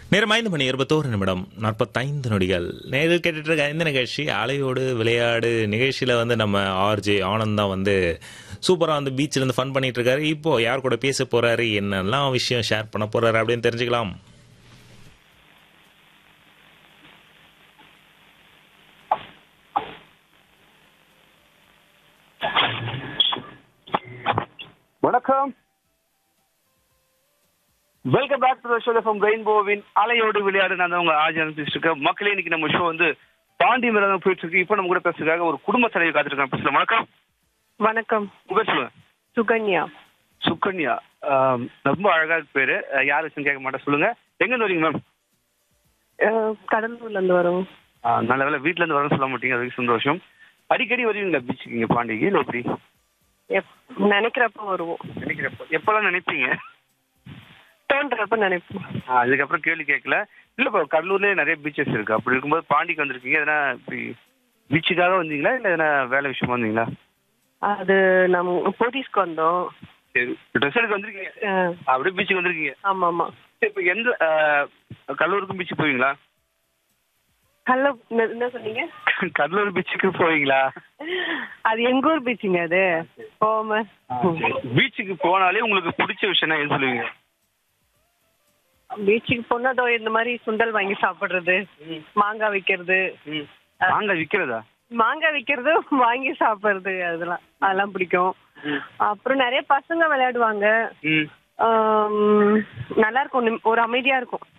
நேரம் ஐந்து மணி இருபத்தோரு நிமிடம் நாற்பத்தைந்து நொடிகள் நேரில் கேட்டுட்டு இருக்க இந்த நிகழ்ச்சி அலையோடு விளையாடு நிகழ்ச்சியில் வந்து நம்ம ஆர்ஜே ஆனந்த் தான் வந்து சூப்பராக வந்து பீச்சில் இருந்து ஃபன் பண்ணிட்டு இருக்காரு இப்போ யார் கூட பேச போறாரு என்னெல்லாம் விஷயம் ஷேர் பண்ண போறாரு அப்படின்னு தெரிஞ்சுக்கலாம் வணக்கம் welcome back to show from ரெயின்போவின் அலையோடு விளையாடு நான் தான் உங்க ஆஜான் பேசிட்டு இருக்கேன் மக்களே இன்னைக்கு நம்ம ஷோ வந்து பாண்டி மேல தான் போயிட்டு இருக்கு இப்போ நம்ம கூட பேசுறதுக்காக ஒரு குடும்ப தலைவி காத்துருக்காங்க பேசலாம் வணக்கம் வணக்கம் உங்க பேர் சொல்லுங்க சுகன்யா சுகன்யா ஆம், ரொம்ப அழகா இருக்கு பேரு அஹ், யார் வச்சுன்னு கேட்க மாட்டேன் சொல்லுங்க எங்க இருந்து வரீங்க மேம் அஹ், கடலூர்ல இருந்து வரோம் நல்ல வேலை வீட்ல இருந்து வரேன்னு சொல்ல மாட்டீங்க அதுக்கு சந்தோஷம் அடிக்கடி வருவீங்களா பீச்சுக்கு இங்க பாண்டிக்கு இல்லை எப்படி எப்- நினைக்கிறப்ப வருவோம் நினைக்கிறப்ப எப்பெல்லாம் நினைப்பீங்க தோன்றப்ப நினைப்போம் ஆ, அதுக்கப்புறம் கேள்வி கேட்கல இல்ல இப்போ கடலூர்லயே நிறைய பீச்சஸ் இருக்கு அப்படி இருக்கும்போது பாண்டிக்கு வந்திருக்கீங்க எதனா இப்படி பீச்சுக்காக வந்தீங்களா இல்ல எதனா வேலை விஷயமா வந்தீங்களா அது நம்ம போலீஸ்க்கு வந்தோம் சரி ட்ரெஸ் எடுக்க வந்திருக்கீங்க அஹ், அப்படியே பீச்சுக்கு வந்திருக்கீங்க ஆமா ஆமா சரி, இப்போ எந்த ஆ, கடலூருக்கும் பீச்சுக்கு போவீங்களா கல்ல என்ன- என்ன சொன்னீங்க கடலூர் பீச்சுக்கு போவீங்களா அது எங்க ஊர் பீச்சுங்க அது போம பீச்சுக்கு போனாலே உங்களுக்கு பிடிச்ச விஷயம்னா எது சொல்லுவீங்க பீச்சுக்கு போனதோ இந்த மாதிரி சுண்டல் வாங்கி சாப்பிடுறது மாங்காய் விக்கிறது வாங்க விக்கிறதா மாங்காய் விக்கிறது வாங்கி சாப்பிடுறது அதெல்லாம் அதெல்லாம் பிடிக்கும் அப்புறம் நிறைய பசங்க விளையாடுவாங்க ம் ஆம், நல்லா இருக்கும் நிம்- ஒரு அமைதியா இருக்கும்